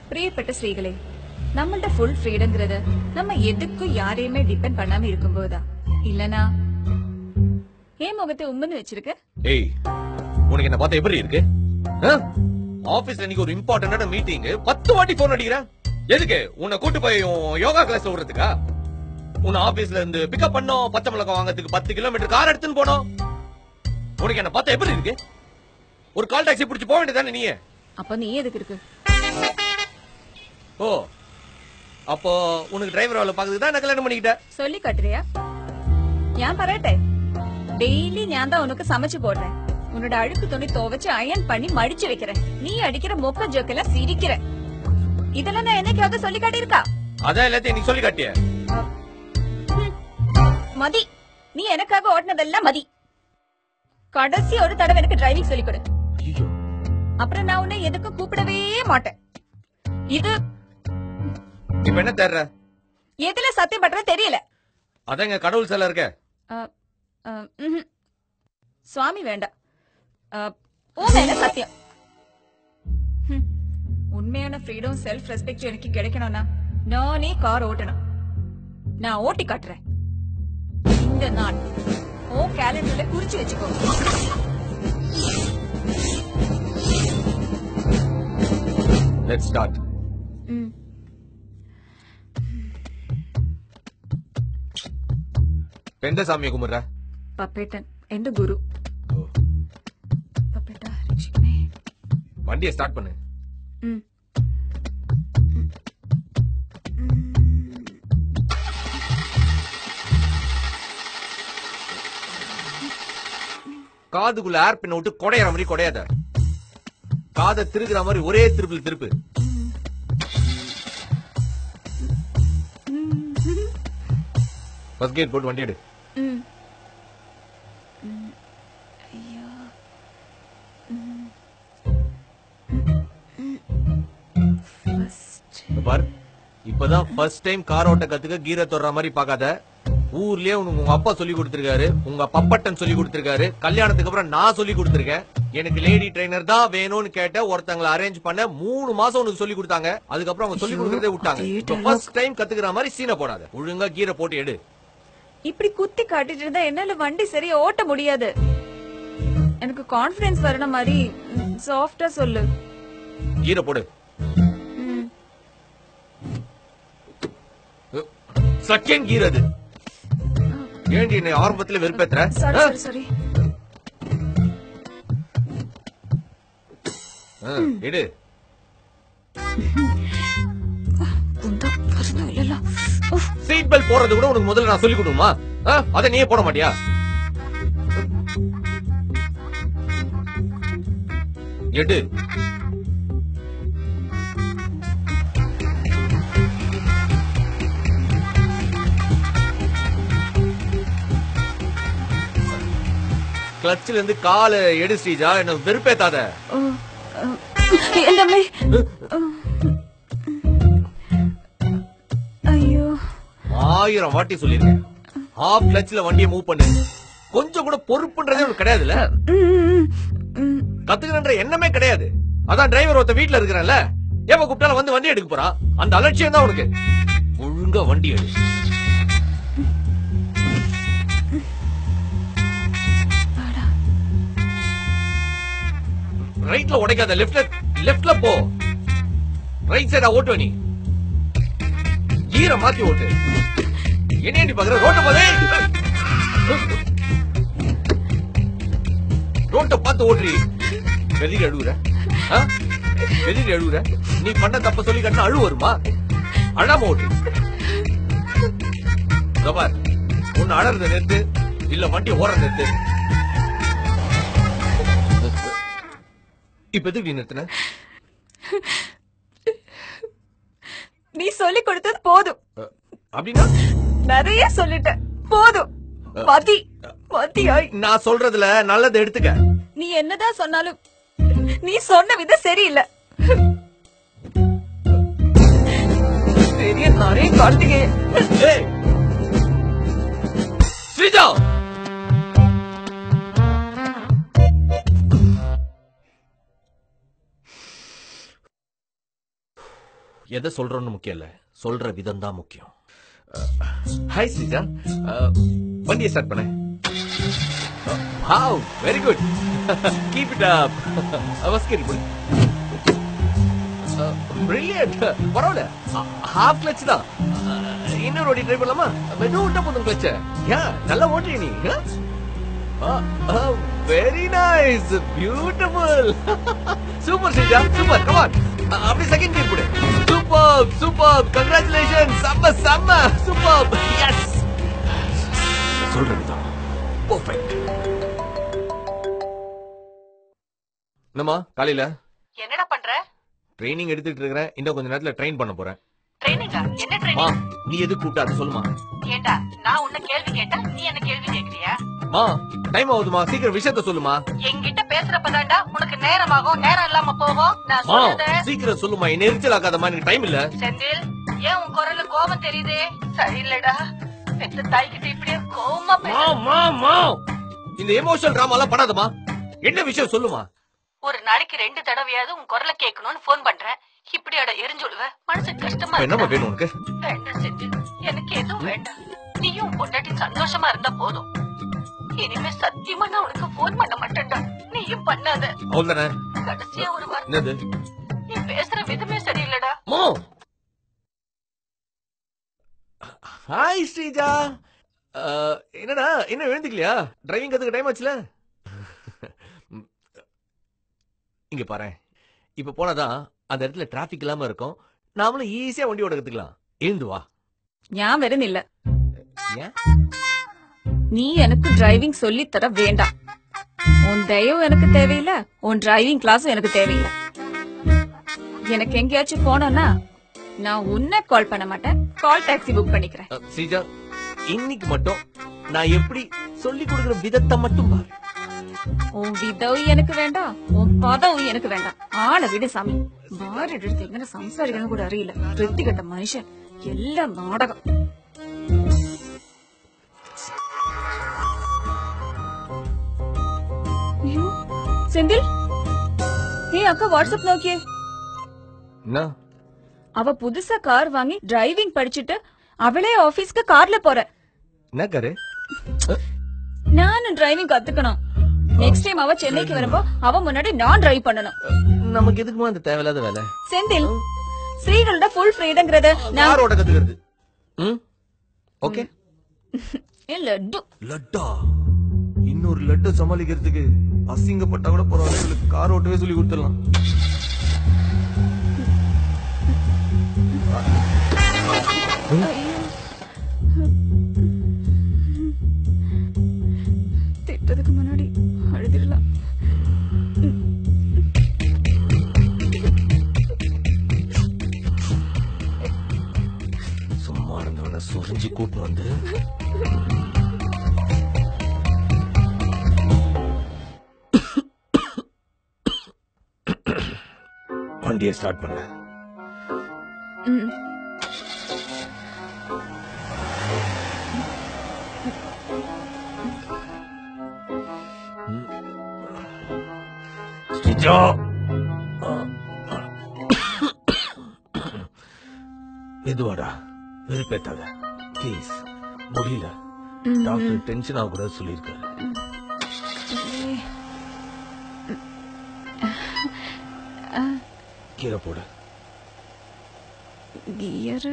பிரியப்பட்ட ஸ்ரீகளே நம்மள்ட்ட ஃபுல் ஃப்ரீடங்கிறது நம்ம எதுக்கும் யாரையுமே டிபெண்ட் பண்ணாம இருக்கும்போதுதான் இல்லனா ஏன் முகத்தை உம்முன்னு வச்சிருக்க ஏய் உனக்கு என்ன பார்த்தா எப்படி இருக்கு ஆபீஸ்ல இன்னைக்கு ஒரு இம்பார்ட்டன்டான மீட்டிங் பத்து வாட்டி போன் அடிக்கிறேன் எதுக்கு உன்னை கூட்டு போய் உன் யோகா கிளாஸ் விடுறதுக்கா உன்னை ஆபீஸ்ல இருந்து பிக்கப் பண்ணோம் பச்சை மிளகாய் வாங்கறதுக்கு பத்து கிலோமீட்டர் கார் எடுத்துன்னு போனோம் உனக்கு என்ன பார்த்தா எப்படி இருக்கு ஒரு கால் டாக்ஸி பிடிச்சு போக வேண்டியதானே நீ அப்ப நீ எதுக்கு இருக்கு ஓ அப்போ உனக்கு டிரைவர் வேலை பாக்குறதுக்கு தான் நான் கல்யாணம் பண்ணிக்கிட்ட சொல்லி காட்டுறியா ഞാൻ പറയട്ടെ ഡെയിലി ഞാൻ தான் உனக்கு சமைச்சு போடுறேன் உன்னோட அழுக்கு துணி துவைச்சு அயன் பண்ணி மடிச்சு வைக்கிறேன் நீ அடிக்கிற மொக்க ஜோக்கெல்லாம் சிரிக்கிற இதெல்லாம் நான் என்னைக்காவது சொல்லி காட்டியிருக்கா அதான் எல்லாத்தையும் நீ சொல்லி காட்டிய ஹம். மதி நீ எனக்காக ஓட்டினதெல்லாம் மதி கடைசி ஒரு தடவை எனக்கு டிரைவிங் சொல்லி கொடு அப்புறம் நான் உன்னை எதுக்கும் கூப்பிடவே மாட்டேன் இது இப்ப என்ன தேடுற எதுல சத்தியம் பண்றது தெரியல அதான் இங்க கடவுள் சிலை இருக்க அஹ், அஹ், ம்ஹும். சுவாமி வேண்டாம் அஹ், உன் மேல சத்தியம் ஹம். உண்மையான ஃப்ரீடம் செல்ஃப் ரெஸ்பெக்ட் எனக்கு கிடைக்கணும்னா நானே கார் ஓட்டணும் நான் ஓட்டி காட்டுறேன் இந்த நாள் ஓ கேலண்டர்ல குறிச்சு வச்சுக்கோ லெட் ஸ்டார்ட் ம். எந்த சாமியை கும்பிடுற പപ്പേട്ടൻ എന്റെ ഗുരു പപ്പേട്ട രക്ഷിക്കണേ வண்டியை ஸ்டார்ட் பண்ணு ഉം. காதுக்குள்ள ஏர் பின்ன விட்டு கொடையற மாதிரி கொடையாத காதை திருகுற மாதிரி ஒரே திருப்பில் திருப்பு ஃபர்ஸ்ட் கேட் போட்டு வண்டி எடு ഉം. ഉം. അയ്യോ ഫസ്റ്റ് இங்க பாரு இப்பதான் ஃபர்ஸ்ட் டைம் கார் ஓட்ட கத்துக்க கீரை தொடுற மாதிரி பார்க்காத ஊர்லயே உனக்கு உங்க அப்பா சொல்லி கொடுத்திருக்காரு உங்க பப்பட்டன் சொல்லி கொடுத்திருக்காரு கல்யாணத்துக்கு அப்புறம் நான் சொல்லி கொடுத்திருக்கேன் எனக்கு லேடி ட்ரைனர் தான் வேணும்னு கேட்ட ஒருத்தங்களை அரேஞ்ச் பண்ண மூணு மாசம் உனக்கு சொல்லி கொடுத்தாங்க அதுக்கப்புறம் அவங்க சொல்லி கொடுக்கறதே விட்டாங்க அதே இப்ப ஃபர்ஸ்ட் டைம் கத்துக்கிற மாதிரி சீனை போடாத ஒழுங்கா கீரை போட்டு எடு இப்படி குத்தி காட்டிட்டு இருந்தா என்னால வண்டி சரியா ஓட்ட முடியாது எனக்கு கான்பிடன்ஸ் வரணும் மாதிரி சாஃப்டா சொல்லு கீரை போடு ம். செகண்ட் கீர் அது ஏண்டி என்னை ஆரம்பத்துல வெறுப்பேத்துற சாரி ஆ? சாரி சாரி ஆ, எடு കുന്തം വരുന്നില്ലല്ലോ ഉഫ്. சீட் பெல்ட் போடுறது கூட உனக்கு முதல்ல நான் சொல்லி கொடுமா அதை நீயே போட மாட்டியா எடு கிளச்சில இருந்து காலை எடு ஸ்ரீஜா என்ன வெறுப்பேத்தாத ഓ, ആ, എന്റെ അമ്മേ അയ്യോ ஆயிரம் வாட்டி சொல்லிருக்கேன் ஹாஃப் கிளச்ல வண்டியை மூவ் பண்ணு கொஞ்சம் கூட பொறுப்புன்றதே உனக்கு கிடையாதுல்ல ഉം, ഉം. கத்துக்கிறன்ற எண்ணமே கிடையாது அதான் டிரைவர் ஒருத்த வீட்ல இருக்கிறான்ல ஏவ கூப்பிட்டாலும் வந்து வண்டி எடுக்க போறான் அந்த அலட்சியம் தான் உனக்கு ஒழுங்கா வண்டி எடு വാടാ. ரைட்ல உடைக்காத லெஃப்ட்ல லெஃப்ட்ல போ ரைட் சைடா ஓட்டு நீ கீரை மாத்தி ஓட்டு என்ன நீ பாக்குற ரோட்ட போதே ரோட்ட பார்த்து ஓட்டுறி வெளியில அழுகுற ஆ? வெளியில அழுகுற நீ பண்ண தப்ப சொல்லி கண்ணா அழு வருமா அழாம ஓட்டு இதோ பார் உன்னை அழறத நிறுத்து இல்ல வண்டி ஓர நிறுத்து இப்ப எதுக்கு நீ நிறுத்தின நீ சொல்லி கொடுத்தது போதும் அஹ், அப்படின்னா நிறைய சொல்லிட்ட போதும் மதி மதியாய் நான் சொல்றதுல நல்லதை எடுத்துக்க நீ என்னதான் சொன்னாலும் நீ சொன்ன விதம் சரியில்லை பெரிய நிறைய கார்த்திகேயன் ஏய்! ஸ்ரீஜா எதை சொல்றோம்னு முக்கியம் இல்ல சொல்ற விதம் தான் முக்கியம் ஹாய் ஸ்ரீஜா வண்டியை ஸ்டார்ட் பண்ண wow very good keep it up அவஸ்கிரி புடி பிரில்லியன்ட் பரவாயில்ல ஹாஃப் கிளச் தான் அஹ், இன்னொரு வாட்டி ட்ரை பண்ணலாமா மெது விட்ட போதும் கிளச்ச யா நல்லா ஓட்டுறீ நீ very nice beautiful super Sreeja super come on அப்படி செகண்ட் கீர் போடு சூப்பர் சூப்பர் கங்க்ராச்சுலேஷன் செம்ம செம்ம சூப்பர் எஸ் சொல்ற விதம் பர்ஃபெக்ட் என்னம்மா காலையில என்னடா பண்ற ட்ரைனிங் எடுத்துட்டு இருக்கிறேன் இன்னும் கொஞ்ச நேரத்துல ட்ரெயின் பண்ண போறேன் ட்ரைனிங்கா என்ன மா ட்ரைனிங் நீ எது கூப்பிட்டாது சொல்லுமா ஏண்டா நான் உன்ன கேள்வி கேட்டா நீ என்ன கேள்வி கேக்குறியா மா டைம் ஆகுதுமா சீக்கிரம் விஷயத்த சொல்லுமா என்கிட்ட பேசுறப்பதான்டா உனக்கு நேரமாகும் நேரம் இல்லாம போகும் நான் மா சொல்றத சீக்கிரம் சொல்லுமா என்ன எரிச்சல் ஆகாதமா எனக்கு டைம் இல்ல செந்தில் ஏன் உன் குரல்ல கோபம் தெரியுதே சரியில்லடா பெத்த தாய்கிட்ட இப்படியே கோவமா மா பேச மா மா இந்த எமோஷனல் டிராமா எல்லாம் பண்ணாதமா என்ன விஷயம் சொல்லுமா ஒரு நாளைக்கு ரெண்டு தடவையாவது உன் குரலை கேட்கணும்னு போன் பண்றேன் இப்படியாட எரிஞ்சுடுவ மனசு கஷ்டமா இப்ப என்னம்மா இருக்குடா. வேணும் உனக்கு வேண்டாம் செந்தில் எனக்கு எதுவும் வேண்டாம் நீயும் உன் பொண்டாட்டி சந்தோஷமா இருந்தா போதும் இனிமே சத்தியமா நான் உனக்கு போன் பண்ண மாட்டேன்டா நீயும் பண்ணாத அவ்வளவுதானே கடைசியா ஒரு வார்த்தை என்னது நீ பேசுற விதமே சரியில்லடா மோ ஹாய் ஸ்ரீஜா அஹ், என்னடா என்ன எழுந்துக்கலையா டிரைவிங் கத்துக்க டைம் ஆச்சுல இங்க பாரு இப்ப போனாதான் அந்த இடத்துல டிராபிக் இல்லாம இருக்கும் நாமளும் ஈஸியா வண்டி ஓட கத்துக்கலாம் எழுந்து வா ഞാൻ വരുന്നില്ല ஏன் நீ எனக்கு டிரைவிங் சொல்லி தர வேண்டாம் உன் தயவும் எனக்கு தேவையில்ல உன் டிரைவிங் கிளாஸும் எனக்கு தேவையில்லை எனக்கு எங்கேயாச்சும் போனோம்னா நான் உன்னை கால் பண்ண மாட்டேன் கால் டாக்ஸி புக் பண்ணிக்கிறேன் அஹ், ஸ்ரீஜா இன்னைக்கு மட்டும் நான் எப்படி சொல்லி கொடுக்கிற விதத்தை மட்டும் பாரு உன் விதவும் எனக்கு வேண்டாம் உன் பதவும் எனக்கு வேண்டாம் ஆளை விடு சாமி பாரு எடுத்து எങ്ങനെ சம்சாரிக்கணும் கூட அறியல வெட்டி கட்ட மனுஷன் எல்லாம் நாடகம் ஐயோ, செந்தில் நீ அக்கா வாட்ஸ்அப் நோக்கியே என்ன அவ புதுசா கார் வாங்கி டிரைவிங் படிச்சுட்டு அவளே ஆபீஸ்க்கு கார்ல போற என்ன காரு நானும் டிரைவிங் கத்துக்கணும் நெக்ஸ்ட் டைம் அவ சென்னைக்கு வரும்போ அவ முன்னாடி நான் டிரைவ் பண்ணணும் நமக்கு எதுக்குமா அந்த தேவையில்லாத வேலை செந்தில் ஸ்ரீகளோட ஃபுல் ஃப்ரீடங்கிறத நான் கார் ஓட்ட கத்துக்கிறது ம் ஓகே ஏன் லட்டு லட்டா இன்னொரு லட்டு சமாளிக்கிறதுக்கு அசிங்கப்பட்டா கூட பரவாயில்ல இவளுக்கு கார் ஓட்டவே சொல்லி கொடுத்துடலாம் திட்டதுக்கு முன்னாடி அழுதிடலாம் சும்மா இருந்தவன சுரிஞ்சு கூட்டு வந்து வண்டியை ஸ்டார்ட் பண்ண ம். ஸ்ரீஜா மெதுவாடா வெறுப்பேத்தாத ப்ளீஸ் முடியல ம். டாக்டர் டென்ஷன் ஆகக்கூடாது சொல்லியிருக்காரு கீழே போடு கியர்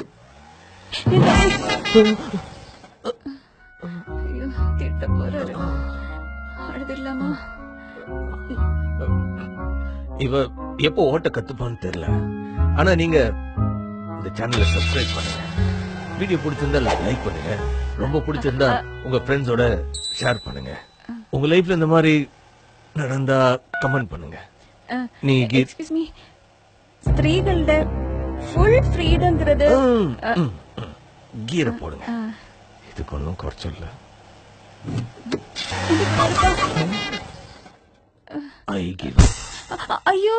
ஐயோ திட்ட போறாரு அழுதிடலாமா இவ எப்போ ஓட்ட கத்துப்பான்னு தெரியல ஆனா நீங்க இந்த சேனலை சப்ஸ்கிரைப் பண்ணுங்க வீடியோ பிடிச்சிருந்தா லைக் பண்ணுங்க ரொம்ப பிடிச்சிருந்தா உங்க ஃப்ரெண்ட்ஸோட ஷேர் பண்ணுங்க உங்க லைஃப்ல இந்த மாதிரி நடந்தா கமெண்ட் பண்ணுங்க நீ கீ- எக்ஸ்கியூஸ் மீ ஸ்திரீகளோட ஃபுல் ஃப்ரீடங்கிறது ம், ம், ம். கீரை போடுங்க இதுக்கு ஒன்றும் குறைச்சல ஐ கிவ் அ- ஐயோ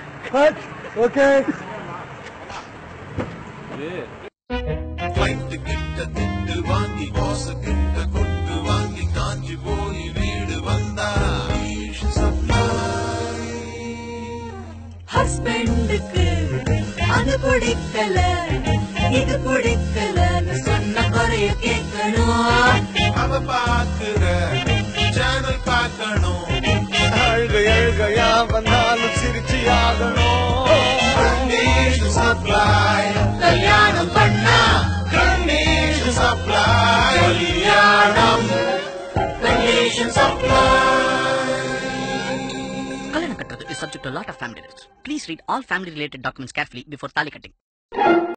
வயிற்று கிட்ட திட்டு வாங்கி கோசு கிட்ட கொட்டு வாங்கி காஞ்சி போய் வீடு வந்தா ஹஸ்பண்டுக்கு அது பிடிக்கல இது பிடிக்கலன்னு சொன்ன குறைய கேட்கணும் அவ பாக்குற சேனல் பார்க்கணும் அழுக அழுகையா வந்தாலும் சிரிச்சு ஆகணும் கணேஷ் சப்ளை கல்யாணம் பண்ணா கணேஷ் சப்ளை கல்யாணம் கணேஷ் சப்ளை கல்யாணம் கட்டுறது is subject to a lot of family risks. Please read all family related documents carefully before thali cutting